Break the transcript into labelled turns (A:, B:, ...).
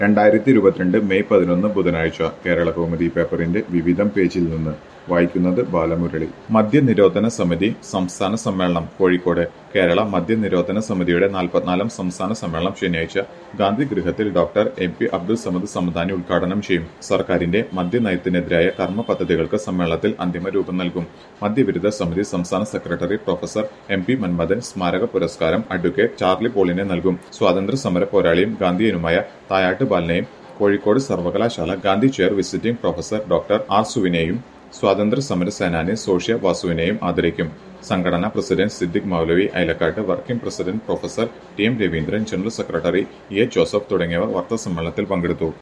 A: രണ്ടായിരത്തി ഇരുപത്തിരണ്ട് മെയ് പതിനൊന്ന് ബുധനാഴ്ച കേരള കൗമുദി പേപ്പറിന്റെ വിവിധം പേജിൽ നിന്ന് വായിക്കുന്നത് ബാലമുരളി മദ്യനിരോധന സമിതി സംസ്ഥാന സമ്മേളനം കോഴിക്കോട് കേരള മദ്യനിരോധന സമിതിയുടെ നാൽപ്പത്തിനാലാം സംസ്ഥാന സമ്മേളനം ശനിയാഴ്ച ഗാന്ധി ഗൃഹത്തിൽ doctor M P Abdul Samad Samadani ഉദ്ഘാടനം ചെയ്യും സർക്കാരിന്റെ മദ്യനയത്തിനെതിരായ കർമ്മ പദ്ധതികൾക്ക് സമ്മേളനത്തിൽ അന്തിമ രൂപം നൽകും മദ്യവിരുദ്ധ സമിതി സംസ്ഥാന secretary professor M P Manmadhan സ്മാരക പുരസ്കാരം അഡ്വക്കേറ്റ് ചാർലി പോളിനെ നൽകും സ്വാതന്ത്ര്യ സമര പോരാളിയും ഗാന്ധിയനുമായ തായാട്ട് ബാലനെയും കോഴിക്കോട് സർവകലാശാല Gandhi chair visiting professor doctor R സുവിനെയും സ്വാതന്ത്ര്യ സമര സേനാനി സോഷ്യ വാസുവിനെയും ആദരിക്കും സംഘടനാ president Siddique Maulavi Ayalakkad working president professor T M Raveendran general secretary E A Joseph തുടങ്ങിയവർ വാർത്താസമ്മേളനത്തിൽ പങ്കെടുത്തു